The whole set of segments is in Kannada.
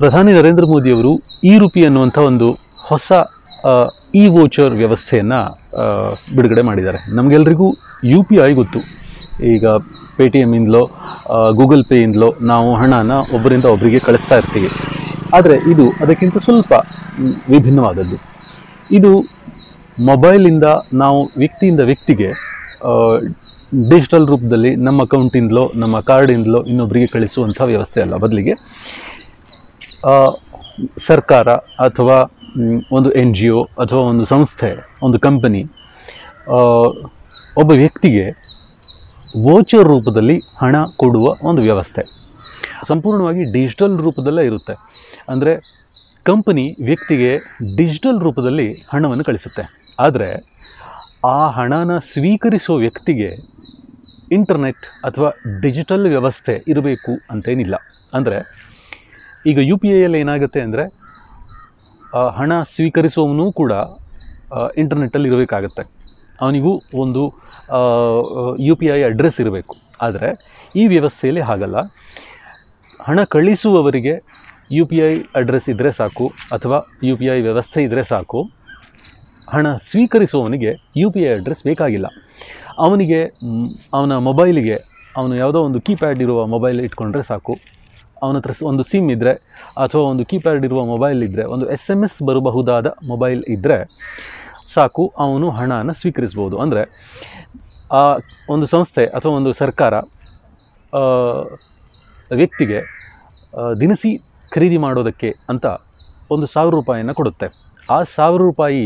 ಪ್ರಧಾನಿ ನರೇಂದ್ರ ಮೋದಿಯವರು ಇ ರುಪಿ ಅನ್ನುವಂಥ ಒಂದು ಹೊಸ ಇ ವೋಚರ್ ವ್ಯವಸ್ಥೆಯನ್ನು ಬಿಡುಗಡೆ ಮಾಡಿದ್ದಾರೆ ನಮಗೆಲ್ರಿಗೂ ಯು ಪಿ ಐ ಗೊತ್ತು ಈಗ ಪೇ ಟಿ ಎಮ್ಮಿಂದಲೋ ಗೂಗಲ್ ಪೇಯಿಂದಲೋ ನಾವು ಹಣನ ಒಬ್ಬರಿಂದ ಒಬ್ಬರಿಗೆ ಕಳಿಸ್ತಾ ಇರ್ತೀವಿ ಆದರೆ ಇದು ಅದಕ್ಕಿಂತ ಸ್ವಲ್ಪ ಮ್, ವಿಭಿನ್ನವಾದದ್ದು ಇದು ಮೊಬೈಲಿಂದ ನಾವು ವ್ಯಕ್ತಿಯಿಂದ ವ್ಯಕ್ತಿಗೆ ಡಿಜಿಟಲ್ ರೂಪದಲ್ಲಿ ನಮ್ಮ ಅಕೌಂಟಿಂದಲೋ ನಮ್ಮ ಕಾರ್ಡಿಂದಲೋ ಇನ್ನೊಬ್ಬರಿಗೆ ಕಳಿಸುವಂಥ ವ್ಯವಸ್ಥೆ ಅಲ್ಲ ಬದಲಿಗೆ ಆ, ಸರ್ಕಾರ ಅಥವಾ ಮ್, ಒಂದು ಎನ್ ಜಿ ಒ ಅಥವಾ ಒಂದು ಸಂಸ್ಥೆ ಒಂದು ಕಂಪನಿ ಒಬ್ಬ ವ್ಯಕ್ತಿಗೆ ವೋಚರ್ ರೂಪದಲ್ಲಿ ಹಣ ಕೊಡುವ ಒಂದು ವ್ಯವಸ್ಥೆ ಸಂಪೂರ್ಣವಾಗಿ ಡಿಜಿಟಲ್ ರೂಪದಲ್ಲೇ ಇರುತ್ತೆ ಅಂದರೆ ಕಂಪನಿ ವ್ಯಕ್ತಿಗೆ ಡಿಜಿಟಲ್ ರೂಪದಲ್ಲಿ ಹಣವನ್ನು ಕಳಿಸುತ್ತೆ ಆದರೆ ಆ ಹಣನ ಸ್ವೀಕರಿಸೋ ವ್ಯಕ್ತಿಗೆ ಇಂಟರ್ನೆಟ್ ಅಥವಾ ಡಿಜಿಟಲ್ ವ್ಯವಸ್ಥೆ ಇರಬೇಕು ಅಂತೇನಿಲ್ಲ ಅಂದರೆ ಈಗ ಯು ಪಿ ಐಯಲ್ಲಿ ಏನಾಗುತ್ತೆ ಅಂದರೆ ಹಣ ಸ್ವೀಕರಿಸುವವನು ಕೂಡ ಇಂಟರ್ನೆಟ್ಟಲ್ಲಿ ಇರಬೇಕಾಗತ್ತೆ ಅವನಿಗೂ ಒಂದು ಯು ಪಿ ಐ ಅಡ್ರೆಸ್ ಇರಬೇಕು ಆದರೆ ಈ ವ್ಯವಸ್ಥೆಯಲ್ಲಿ ಹಾಗಲ್ಲ ಹಣ ಕಳಿಸುವವರಿಗೆ ಯು ಪಿ ಐ ಅಡ್ರೆಸ್ ಇದ್ದರೆ ಸಾಕು ಅಥವಾ ಯು ಪಿ ಐ ವ್ಯವಸ್ಥೆ ಇದ್ದರೆ ಸಾಕು ಹಣ ಸ್ವೀಕರಿಸುವವನಿಗೆ ಯು ಪಿ ಐ ಅಡ್ರೆಸ್ ಬೇಕಾಗಿಲ್ಲ ಅವನಿಗೆ ಮ್, ಅವನ ಮೊಬೈಲಿಗೆ ಅವನು ಯಾವುದೋ ಒಂದು ಕೀಪ್ಯಾಡ್ ಇರುವ ಮೊಬೈಲ್ ಇಟ್ಕೊಂಡ್ರೆ ಸಾಕು ಅವನ ಹತ್ರ ಸ- ಒಂದು ಸಿಮ್ ಇದ್ದರೆ ಅಥವಾ ಒಂದು ಕೀಪ್ಯಾಡ್ ಇರುವ ಮೊಬೈಲ್ ಇದ್ದರೆ ಒಂದು ಎಸ್ ಎಮ್ ಎಸ್ ಬರಬಹುದಾದ ಮೊಬೈಲ್ ಇದ್ದರೆ ಸಾಕು ಅವನು ಹಣನ ಸ್ವೀಕರಿಸ್ಬೋದು ಅಂದರೆ ಆ ಒಂದು ಸಂಸ್ಥೆ ಅಥವಾ ಒಂದು ಸರ್ಕಾರ ಆ, ವ್ಯಕ್ತಿಗೆ ಆ, ದಿನಸಿ ಖರೀದಿ ಮಾಡೋದಕ್ಕೆ ಅಂತ ಒಂದು ಸಾವಿರ ರೂಪಾಯಿನ ಕೊಡುತ್ತೆ ಆ ಸಾವಿರ ರೂಪಾಯಿ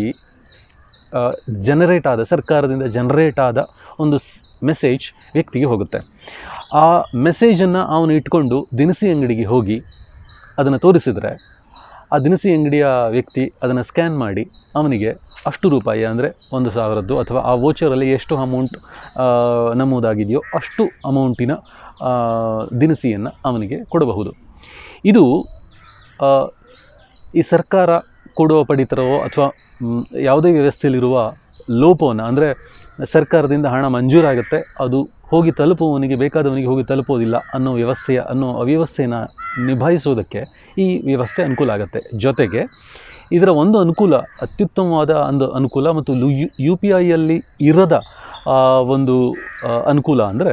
ಜನರೇಟ್ ಆದ ಸರ್ಕಾರದಿಂದ ಜನರೇಟ್ ಆದ ಒಂದು ಮೆಸೇಜ್ ವ್ಯಕ್ತಿಗೆ ಹೋಗುತ್ತೆ ಆ ಮೆಸೇಜನ್ನು ಅವನು ಇಟ್ಕೊಂಡು ದಿನಸಿ ಅಂಗಡಿಗೆ ಹೋಗಿ ಅದನ್ನು ತೋರಿಸಿದರೆ ಆ ದಿನಸಿ ಅಂಗಡಿಯ ವ್ಯಕ್ತಿ ಅದನ್ನು ಸ್ಕ್ಯಾನ್ ಮಾಡಿ ಅವನಿಗೆ ಅಷ್ಟು ರೂಪಾಯಿ ಅಂದರೆ ಒಂದು ಸಾವಿರದ್ದು ಅಥವಾ ಆ ವೋಚರಲ್ಲಿ ಎಷ್ಟು ಅಮೌಂಟ್ ನಮೂದಾಗಿದೆಯೋ ಅಷ್ಟು ಅಮೌಂಟಿನ ದಿನಸಿಯನ್ನು ಅವನಿಗೆ ಕೊಡಬಹುದು ಇದು ಆ, ಈ ಸರ್ಕಾರ ಕೊಡುವ ಪಡಿತರವೋ ಅಥವಾ ಮ್, ಯಾವುದೇ ವ್ಯವಸ್ಥೆಯಲ್ಲಿರುವ ಲೋಪವನ್ನು ಅಂದರೆ ಸರ್ಕಾರದಿಂದ ಹಣ ಮಂಜೂರಾಗುತ್ತೆ ಅದು ಹೋಗಿ ತಲುಪುವವನಿಗೆ ಬೇಕಾದವನಿಗೆ ಹೋಗಿ ತಲುಪೋದಿಲ್ಲ ಅನ್ನೋ ವ್ಯವಸ್ಥೆಯ ಅನ್ನೋ ಅವ್ಯವಸ್ಥೆಯನ್ನು ನಿಭಾಯಿಸೋದಕ್ಕೆ ಈ ವ್ಯವಸ್ಥೆ ಅನುಕೂಲ ಆಗುತ್ತೆ ಜೊತೆಗೆ ಇದರ ಒಂದು ಅನುಕೂಲ ಅತ್ಯುತ್ತಮವಾದ ಒಂದು ಅನುಕೂಲ ಮತ್ತು ಯು ಯು ಪಿ ಐಯಲ್ಲಿ ಇರದ ಆ, ಒಂದು ಆ, ಅನುಕೂಲ ಅಂದರೆ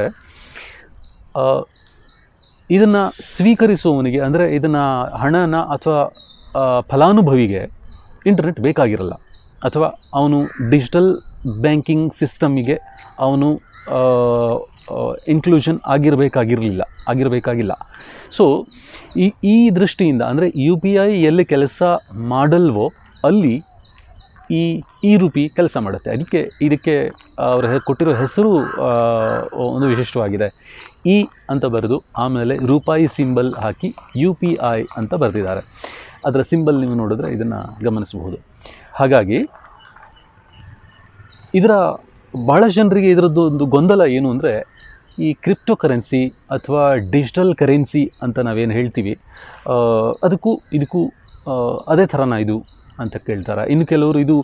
ಇದನ್ನು ಸ್ವೀಕರಿಸುವವನಿಗೆ ಅಂದರೆ ಇದನ್ನು ಹಣನ ಅಥವಾ ಆ, ಫಲಾನುಭವಿಗೆ ಇಂಟರ್ನೆಟ್ ಬೇಕಾಗಿರಲ್ಲ ಅಥವಾ ಅವನು ಡಿಜಿಟಲ್ ಬ್ಯಾಂಕಿಂಗ್ ಸಿಸ್ಟಮಿಗೆ ಅವನು ಇನ್ಕ್ಲೂಷನ್ ಆಗಿರಬೇಕಾಗಿರಲಿಲ್ಲ ಆಗಿರಬೇಕಾಗಿಲ್ಲ ಸೊ ಈ ಈ ದೃಷ್ಟಿಯಿಂದ ಅಂದರೆ ಯು ಪಿ ಐ ಎಲ್ಲಿ ಕೆಲಸ ಮಾಡಲ್ವೋ ಅಲ್ಲಿ ಈ ಈ ರೂಪಿ ಕೆಲಸ ಮಾಡುತ್ತೆ ಅದಕ್ಕೆ ಇದಕ್ಕೆ ಅವರು ಹೆ- ಕೊಟ್ಟಿರೋ ಹೆಸರು ಆ, ಒಂದು ವಿಶಿಷ್ಟವಾಗಿದೆ ಇ ಅಂತ ಬರೆದು ಆಮೇಲೆ ರೂಪಾಯಿ ಸಿಂಬಲ್ ಹಾಕಿ ಯು ಪಿ ಐ ಅಂತ ಬರೆದಿದ್ದಾರೆ ಅದರ ಸಿಂಬಲ್ ನೀವು ನೋಡಿದ್ರೆ ಇದನ್ನು ಗಮನಿಸಬಹುದು ಹಾಗಾಗಿ ಇದರ ಭಾಳ ಜನರಿಗೆ ಇದರದ್ದು ಒಂದು ಗೊಂದಲ ಏನು ಅಂದರೆ ಈ ಕ್ರಿಪ್ಟೋ ಕರೆನ್ಸಿ ಅಥವಾ ಡಿಜಿಟಲ್ ಕರೆನ್ಸಿ ಅಂತ ನಾವೇನು ಹೇಳ್ತೀವಿ ಆ, ಅದಕ್ಕೂ ಇದಕ್ಕೂ ಆ, ಅದೇ ಥರನ ಇದು ಅಂತ ಕೇಳ್ತಾರೆ ಇನ್ನು ಕೆಲವರು ಇದು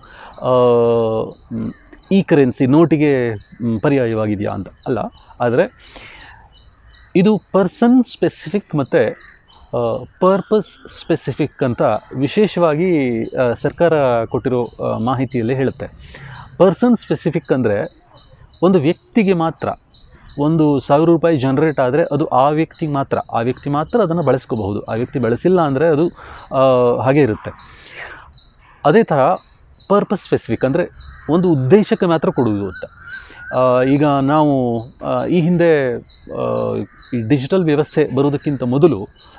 ಈ ಕರೆನ್ಸಿ ನೋಟಿಗೆ ಮ್, ಪರ್ಯಾಯವಾಗಿದೆಯಾ ಅಂತ ಅಲ್ಲ ಆದರೆ ಇದು ಪರ್ಸನ್ ಸ್ಪೆಸಿಫಿಕ್ ಮತ್ತು ಪರ್ಪಸ್ ಸ್ಪೆಸಿಫಿಕ್ ಅಂತ ವಿಶೇಷವಾಗಿ ಆ, ಸರ್ಕಾರ ಕೊಟ್ಟಿರೋ ಆ, ಮಾಹಿತಿಯಲ್ಲಿ ಹೇಳುತ್ತೆ ಪರ್ಸನ್ ಸ್ಪೆಸಿಫಿಕ್ ಅಂದರೆ ಒಂದು ವ್ಯಕ್ತಿಗೆ ಮಾತ್ರ ಒಂದು ಸಾವಿರ ರೂಪಾಯಿ ಜನ್ರೇಟ್ ಆದರೆ ಅದು ಆ ವ್ಯಕ್ತಿಗೆ ಮಾತ್ರ ಆ ವ್ಯಕ್ತಿ ಮಾತ್ರ ಅದನ್ನು ಬಳಸ್ಕೋಬಹುದು ಆ ವ್ಯಕ್ತಿ ಬಳಸಿಲ್ಲ ಅಂದರೆ ಅದು ಆ, ಹಾಗೆ ಇರುತ್ತೆ ಅದೇ ಥರ ಪರ್ಪಸ್ ಸ್ಪೆಸಿಫಿಕ್ ಅಂದರೆ ಒಂದು ಉದ್ದೇಶಕ್ಕೆ ಮಾತ್ರ ಕೊಡುವುದು ಅಂತ ಆ, ಈಗ ನಾವು ಆ, ಈ ಹಿಂದೆ ಆ, ಈ ಡಿಜಿಟಲ್ ವ್ಯವಸ್ಥೆ ಬರೋದಕ್ಕಿಂತ ಮೊದಲು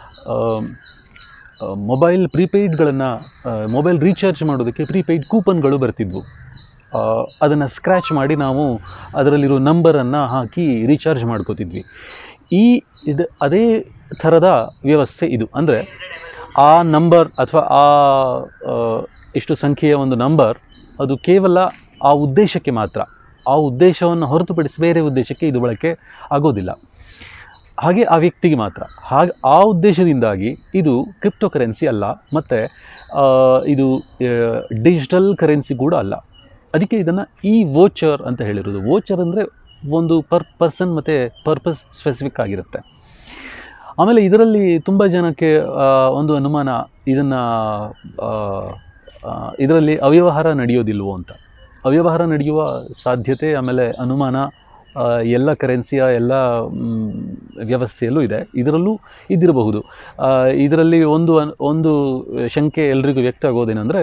ಮೊಬೈಲ್ ಪ್ರೀಪೇಯ್ಡ್ಗಳನ್ನು ಮೊಬೈಲ್ ರೀಚಾರ್ಜ್ ಮಾಡೋದಕ್ಕೆ ಪ್ರೀಪೇಯ್ಡ್ ಕೂಪನ್ಗಳು ಬರ್ತಿದ್ವು ಅದನ್ನು ಸ್ಕ್ರ್ಯಾಚ್ ಮಾಡಿ ನಾವು ಅದರಲ್ಲಿರೋ ನಂಬರನ್ನು ಹಾಕಿ ರೀಚಾರ್ಜ್ ಮಾಡ್ಕೋತಿದ್ವಿ ಈ ಇದು ಅದೇ ಥರದ ವ್ಯವಸ್ಥೆ ಇದು ಅಂದರೆ ಆ ನಂಬರ್ ಅಥವಾ ಆ ಆ, ಇಷ್ಟು ಸಂಖ್ಯೆಯ ಒಂದು ನಂಬರ್ ಅದು ಕೇವಲ ಆ ಉದ್ದೇಶಕ್ಕೆ ಮಾತ್ರ ಆ ಉದ್ದೇಶವನ್ನು ಹೊರತುಪಡಿಸಿ ಬೇರೆ ಉದ್ದೇಶಕ್ಕೆ ಇದು ಬಳಕೆ ಆಗೋದಿಲ್ಲ ಹಾಗೆ ಆ ವ್ಯಕ್ತಿಗೆ ಮಾತ್ರ ಹಾಗೆ ಆ ಉದ್ದೇಶದಿಂದಾಗಿ ಇದು ಕ್ರಿಪ್ಟೋ ಕರೆನ್ಸಿ ಅಲ್ಲ ಮತ್ತು ಇದು ಡಿಜಿಟಲ್ ಕರೆನ್ಸಿ ಕೂಡ ಅಲ್ಲ ಅದಕ್ಕೆ ಇದನ್ನು ಈ ವೋಚರ್ ಅಂತ ಹೇಳಿರೋದು ವೋಚರ್ ಅಂದರೆ ಒಂದು ಪರ್ ಪರ್ಸನ್ ಮತ್ತು ಪರ್ಪಸ್ ಸ್ಪೆಸಿಫಿಕ್ ಆಗಿರುತ್ತೆ ಆಮೇಲೆ ಇದರಲ್ಲಿ ತುಂಬ ಜನಕ್ಕೆ ಆ, ಒಂದು ಅನುಮಾನ ಇದನ್ನು ಇದರಲ್ಲಿ ಅವ್ಯವಹಾರ ನಡೆಯೋದಿಲ್ವೋ ಅಂತ ಅವ್ಯವಹಾರ ನಡೆಯುವ ಸಾಧ್ಯತೆ ಆಮೇಲೆ ಅನುಮಾನ ಆ, ಎಲ್ಲ ಕರೆನ್ಸಿಯ ಎಲ್ಲ ಮ್, ವ್ಯವಸ್ಥೆಯಲ್ಲೂ ಇದೆ ಇದರಲ್ಲೂ ಇದ್ದಿರಬಹುದು ಆ, ಇದರಲ್ಲಿ ಒಂದು ಅನ್- ಒಂದು ಶಂಕೆ ಎಲ್ರಿಗೂ ವ್ಯಕ್ತ ಆಗೋದೇನೆಂದರೆ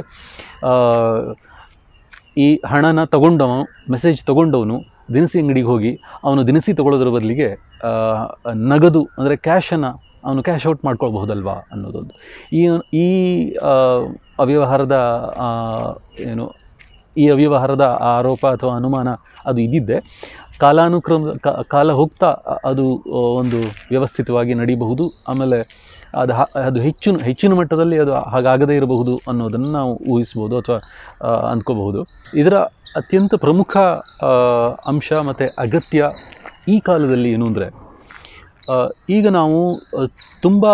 ಈ ಹಣನ ತಗೊಂಡವ ಮೆಸೇಜ್ ತಗೊಂಡವನು ದಿನಸಿ ಅಂಗಡಿಗೆ ಹೋಗಿ ಅವನು ದಿನಸಿ ತಗೊಳ್ಳೋದ್ರ ಬದಲಿಗೆ ಆ, ನಗದು ಅಂದರೆ ಕ್ಯಾಶನ್ನು ಅವನು ಕ್ಯಾಶ್ ಔಟ್ ಮಾಡ್ಕೊಳ್ಬಹುದಲ್ವಾ ಅನ್ನೋದೊಂದು ಈ ಈ ಆ, ಅವ್ಯವಹಾರದ ಆ, ಏನು ಈ ಅವ್ಯವಹಾರದ ಆರೋಪ ಅಥವಾ ಅನುಮಾನ ಅದು ಇದ್ದಿದ್ದೆ ಕಾಲಾನುಕ್ರಮ ಕಾ- ಕಾಲ ಹೋಗ್ತಾ ಅ- ಅದು ಆ, ಒಂದು ವ್ಯವಸ್ಥಿತವಾಗಿ ನಡೀಬಹುದು ಆಮೇಲೆ ಅದು ಹ- ಅದು ಹೆಚ್ಚು ಹೆಚ್ಚಿನ ಮಟ್ಟದಲ್ಲಿ ಅದು ಹಾಗಾಗದೇ ಇರಬಹುದು ಅನ್ನೋದನ್ನು ನಾವು ಊಹಿಸ್ಬೋದು ಅಥವಾ ಆ, ಅಂದ್ಕೋಬಹುದು ಇದರ ಅತ್ಯಂತ ಪ್ರಮುಖ ಆ, ಅಂಶ ಮತ್ತು ಅಗತ್ಯ ಈ ಕಾಲದಲ್ಲಿ ಏನು ಅಂದರೆ ಈಗ ನಾವು ತುಂಬ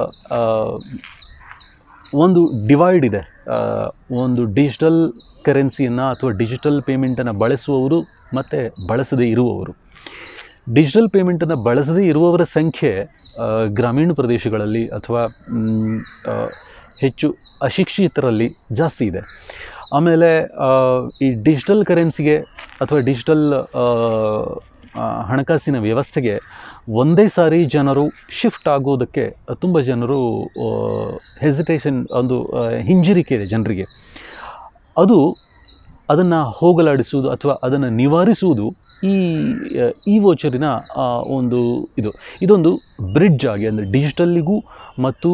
ಒಂದು ಡಿವೈಡ್ ಇದೆ ಆ, ಒಂದು ಡಿಜಿಟಲ್ ಕರೆನ್ಸಿಯನ್ನು ಅಥವಾ ಡಿಜಿಟಲ್ ಪೇಮೆಂಟನ್ನು ಬಳಸುವವರು ಮತ್ತು ಬಳಸದೇ ಇರುವವರು ಡಿಜಿಟಲ್ ಪೇಮೆಂಟನ್ನು ಬಳಸದೇ ಇರುವವರ ಸಂಖ್ಯೆ ಆ, ಗ್ರಾಮೀಣ ಪ್ರದೇಶಗಳಲ್ಲಿ ಅಥವಾ ಮ್, ಆ, ಹೆಚ್ಚು ಅಶಿಕ್ಷಿತರಲ್ಲಿ ಜಾಸ್ತಿ ಇದೆ ಆಮೇಲೆ ಆ, ಈ ಡಿಜಿಟಲ್ ಕರೆನ್ಸಿಗೆ ಅಥವಾ ಡಿಜಿಟಲ್ ಆ, ಆ, ಹಣಕಾಸಿನ ವ್ಯವಸ್ಥೆಗೆ ಒಂದೇ ಸಾರಿ ಜನರು ಶಿಫ್ಟ್ ಆಗೋದಕ್ಕೆ ತುಂಬ ಜನರು ಹೆಸಿಟೇಷನ್ ಒಂದು ಆ, ಹಿಂಜರಿಕೆ ಇದೆ ಜನರಿಗೆ ಅದು ಅದನ್ನು ಹೋಗಲಾಡಿಸುವುದು ಅಥವಾ ಅದನ್ನು ನಿವಾರಿಸುವುದು ಈ ಆ, ಈ ವೋಚರಿನ ಆ, ಒಂದು ಇದು ಇದೊಂದು ಬ್ರಿಡ್ಜ್ ಆಗಿ ಅಂದರೆ ಡಿಜಿಟಲ್ಲಿಗೂ ಮತ್ತು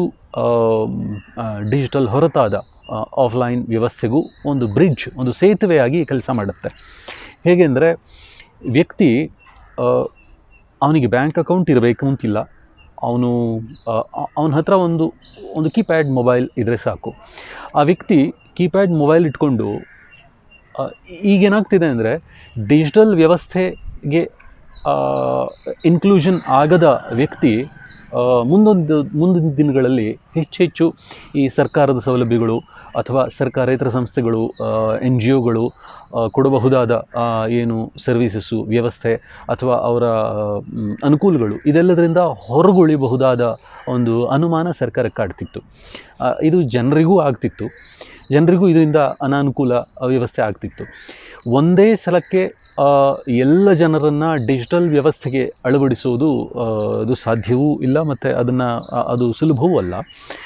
ಡಿಜಿಟಲ್ ಹೊರತಾದ ಆಫ್ಲೈನ್ ವ್ಯವಸ್ಥೆಗೂ ಒಂದು ಬ್ರಿಡ್ಜ್ ಒಂದು ಸೇತುವೆಯಾಗಿ ಕೆಲಸ ಮಾಡುತ್ತೆ ಹೇಗೆ ಅಂದರೆ ವ್ಯಕ್ತಿ ಆ, ಅವನಿಗೆ ಬ್ಯಾಂಕ್ ಅಕೌಂಟ್ ಇರಬೇಕು ಅಂತಿಲ್ಲ ಅವನು ಅವನ ಹತ್ರ ಒಂದು ಒಂದು ಕೀಪ್ಯಾಡ್ ಮೊಬೈಲ್ ಇದ್ದರೆ ಸಾಕು ಆ ವ್ಯಕ್ತಿ ಕೀಪ್ಯಾಡ್ ಮೊಬೈಲ್ ಇಟ್ಕೊಂಡು ಆ, ಈಗೇನಾಗ್ತಿದೆ ಅಂದರೆ ಡಿಜಿಟಲ್ ವ್ಯವಸ್ಥೆಗೆ ಇನ್ಕ್ಲೂಷನ್ ಆಗದ ವ್ಯಕ್ತಿ ಆ, ಮುಂದೊಂದು ಮುಂದಿನ ದಿನಗಳಲ್ಲಿ ಹೆಚ್ಚೆಚ್ಚು ಈ ಸರ್ಕಾರದ ಸೌಲಭ್ಯಗಳು ಅಥವಾ ಸರ್ಕಾರೇತರ ಸಂಸ್ಥೆಗಳು ಎನ್ ಜಿ ಒಗಳು ಕೊಡಬಹುದಾದ ಆ, ಏನು ಸರ್ವೀಸಸ್ಸು ವ್ಯವಸ್ಥೆ ಅಥವಾ ಅವರ ಮ್, ಅನುಕೂಲಗಳು ಇದೆಲ್ಲದರಿಂದ ಹೊರಗುಳಿಬಹುದಾದ ಒಂದು ಅನುಮಾನ ಸರ್ಕಾರಕ್ಕೆ ಕಾಡ್ತಿತ್ತು ಆ, ಇದು ಜನರಿಗೂ ಆಗ್ತಿತ್ತು ಜನರಿಗೂ ಇದರಿಂದ ಅನಾನುಕೂಲ ಅವ್ಯವಸ್ಥೆ ಆಗ್ತಿತ್ತು ಒಂದೇ ಸಲಕ್ಕೆ ಆ, ಎಲ್ಲ ಜನರನ್ನು ಡಿಜಿಟಲ್ ವ್ಯವಸ್ಥೆಗೆ ಅಳವಡಿಸುವುದು ಆ, ಅದು ಸಾಧ್ಯವೂ ಇಲ್ಲ ಮತ್ತು ಅದನ್ನು ಅದು ಸುಲಭವೂ ಅಲ್ಲ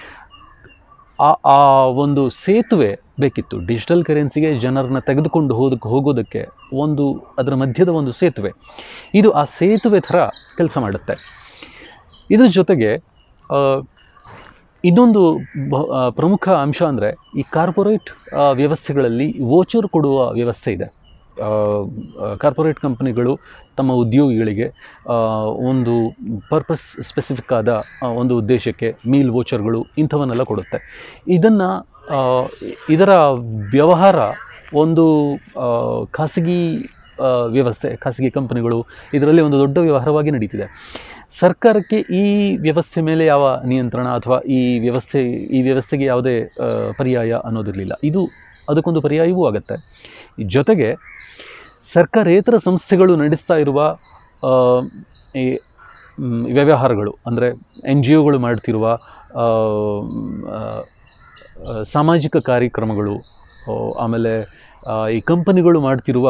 ಆ ಆ ಒಂದು ಸೇತುವೆ ಬೇಕಿತ್ತು ಡಿಜಿಟಲ್ ಕರೆನ್ಸಿಗೆ ಜನರನ್ನ ತೆಗೆದುಕೊಂಡು ಹೋದಕ್ಕೆ ಹೋಗೋದಕ್ಕೆ ಒಂದು ಅದರ ಮಧ್ಯದ ಒಂದು ಸೇತುವೆ ಇದು ಆ ಸೇತುವೆ ಥರ ಕೆಲಸ ಮಾಡುತ್ತೆ ಇದ್ರ ಜೊತೆಗೆ ಆ, ಇನ್ನೊಂದು ಬ- ಆ, ಪ್ರಮುಖ ಅಂಶ ಅಂದರೆ ಈ ಕಾರ್ಪೊರೇಟ್ ಆ, ವ್ಯವಸ್ಥೆಗಳಲ್ಲಿ ವೋಚರ್ ಕೊಡುವ ವ್ಯವಸ್ಥೆ ಇದೆ ಕಾರ್ಪೊರೇಟ್ ಕಂಪನಿಗಳು ತಮ್ಮ ಉದ್ಯೋಗಿಗಳಿಗೆ ಆ, ಒಂದು ಪರ್ಪಸ್ ಸ್ಪೆಸಿಫಿಕ್ ಆದ ಆ, ಒಂದು ಉದ್ದೇಶಕ್ಕೆ ಮೀಲ್ ವೋಚರ್ಗಳು ಇಂಥವನ್ನೆಲ್ಲ ಕೊಡುತ್ತೆ ಇದನ್ನು ಇದರ ವ್ಯವಹಾರ ಒಂದು ಆ, ಖಾಸಗಿ ಆ, ವ್ಯವಸ್ಥೆ ಖಾಸಗಿ ಕಂಪನಿಗಳು ಇದರಲ್ಲಿ ಒಂದು ದೊಡ್ಡ ವ್ಯವಹಾರವಾಗಿ ನಡೀತಿದೆ ಸರ್ಕಾರಕ್ಕೆ ಈ ವ್ಯವಸ್ಥೆ ಮೇಲೆ ಯಾವ ನಿಯಂತ್ರಣ ಅಥವಾ ಈ ವ್ಯವಸ್ಥೆ ಈ ವ್ಯವಸ್ಥೆಗೆ ಯಾವುದೇ ಆ, ಪರ್ಯಾಯ ಅನ್ನೋದಿರಲಿಲ್ಲ ಇದು ಅದಕ್ಕೊಂದು ಪರ್ಯಾಯವೂ ಆಗುತ್ತೆ ಜೊತೆಗೆ ಸರ್ಕಾರೇತರ ಸಂಸ್ಥೆಗಳು ನಡೆಸ್ತಾ ಇರುವ ಆ, ಈ ಮ್, ವ್ಯವಹಾರಗಳು ಅಂದರೆ ಎನ್ ಜಿ ಒಗಳು ಮಾಡ್ತಿರುವ ಆ, ಮ್, ಆ, ಆ, ಸಾಮಾಜಿಕ ಕಾರ್ಯಕ್ರಮಗಳು ಆ, ಆಮೇಲೆ ಆ, ಈ ಕಂಪನಿಗಳು ಮಾಡ್ತಿರುವ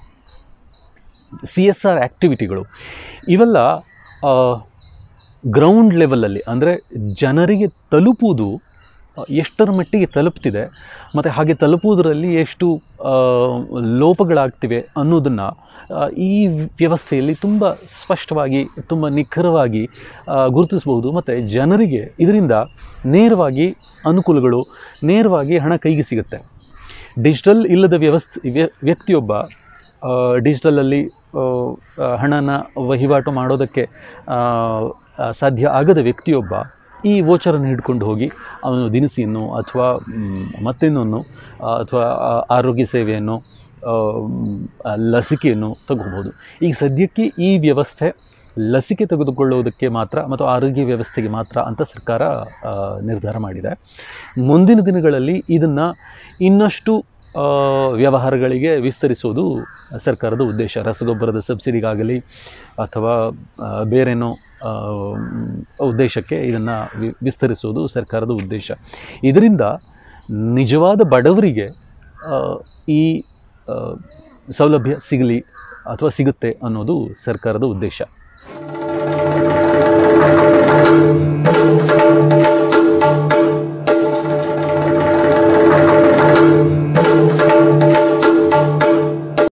ಸಿ ಎಸ್ ಆರ್ ಆ್ಯಕ್ಟಿವಿಟಿಗಳು ಇವೆಲ್ಲ ಗ್ರೌಂಡ್ ಲೆವೆಲಲ್ಲಿ ಅಂದರೆ ಜನರಿಗೆ ತಲುಪುವುದು ಆ, ಎಷ್ಟರ ಮಟ್ಟಿಗೆ ತಲುಪ್ತಿದೆ ಮತ್ತು ಹಾಗೆ ತಲುಪುವುದರಲ್ಲಿ ಎಷ್ಟು ಆ, ಲೋಪಗಳಾಗ್ತಿವೆ ಅನ್ನೋದನ್ನು ಈ ವ್ಯವಸ್ಥೆಯಲ್ಲಿ ತುಂಬ ಸ್ಪಷ್ಟವಾಗಿ ತುಂಬ ನಿಖರವಾಗಿ ಆ, ಗುರುತಿಸಬಹುದು ಮತ್ತು ಜನರಿಗೆ ಇದರಿಂದ ನೇರವಾಗಿ ಅನುಕೂಲಗಳು ನೇರವಾಗಿ ಹಣ ಕೈಗೆ ಸಿಗುತ್ತೆ ಡಿಜಿಟಲ್ ಇಲ್ಲದ ವ್ಯವಸ್ಥೆ ವ್ಯ- ವ್ಯಕ್ತಿಯೊಬ್ಬ ಆ, ಡಿಜಿಟಲಲ್ಲಿ ಆ, ಆ, ಹಣನ ವಹಿವಾಟು ಮಾಡೋದಕ್ಕೆ ಆ, ಆ, ಸಾಧ್ಯ ಆಗದ ವ್ಯಕ್ತಿಯೊಬ್ಬ ಈ ವೋಚರನ್ನು ಹಿಡ್ಕೊಂಡು ಹೋಗಿ ಅವನು ದಿನಸಿಯನ್ನು ಅಥವಾ ಮ್, ಮತ್ತಿನ್ನೊಂದು ಅಥವಾ ಆ- ಆರೋಗ್ಯ ಸೇವೆಯನ್ನು ಆ, ಮ್, ಆ, ಲಸಿಕೆಯನ್ನು ತಗೋಬೋದು ಈಗ ಸದ್ಯಕ್ಕೆ ಈ ವ್ಯವಸ್ಥೆ ಲಸಿಕೆ ತೆಗೆದುಕೊಳ್ಳುವುದಕ್ಕೆ ಮಾತ್ರ ಮತ್ತು ಆರೋಗ್ಯ ವ್ಯವಸ್ಥೆಗೆ ಮಾತ್ರ ಅಂತ ಸರ್ಕಾರ ಆ, ನಿರ್ಧಾರ ಮಾಡಿದೆ ಮುಂದಿನ ದಿನಗಳಲ್ಲಿ ಇದನ್ನು ಇನ್ನಷ್ಟು ಆ, ವ್ಯವಹಾರಗಳಿಗೆ ವಿಸ್ತರಿಸುವುದು ಸರ್ಕಾರದ ಉದ್ದೇಶ ರಸಗೊಬ್ಬರದ ಸಬ್ಸಿಡಿಗಾಗಲಿ ಅಥವಾ ಆ, ಬೇರೇನೋ ಆ, ಉದ್ದೇಶಕ್ಕೆ ಇದನ್ನು ವಿಸ್ತರಿಸುವುದು ಸರ್ಕಾರದ ಉದ್ದೇಶ ಇದರಿಂದ ನಿಜವಾದ ಬಡವರಿಗೆ ಆ, ಈ ಆ, ಸೌಲಭ್ಯ ಸಿಗಲಿ ಅಥವಾ ಸಿಗುತ್ತೆ ಅನ್ನೋದು ಸರ್ಕಾರದ ಉದ್ದೇಶ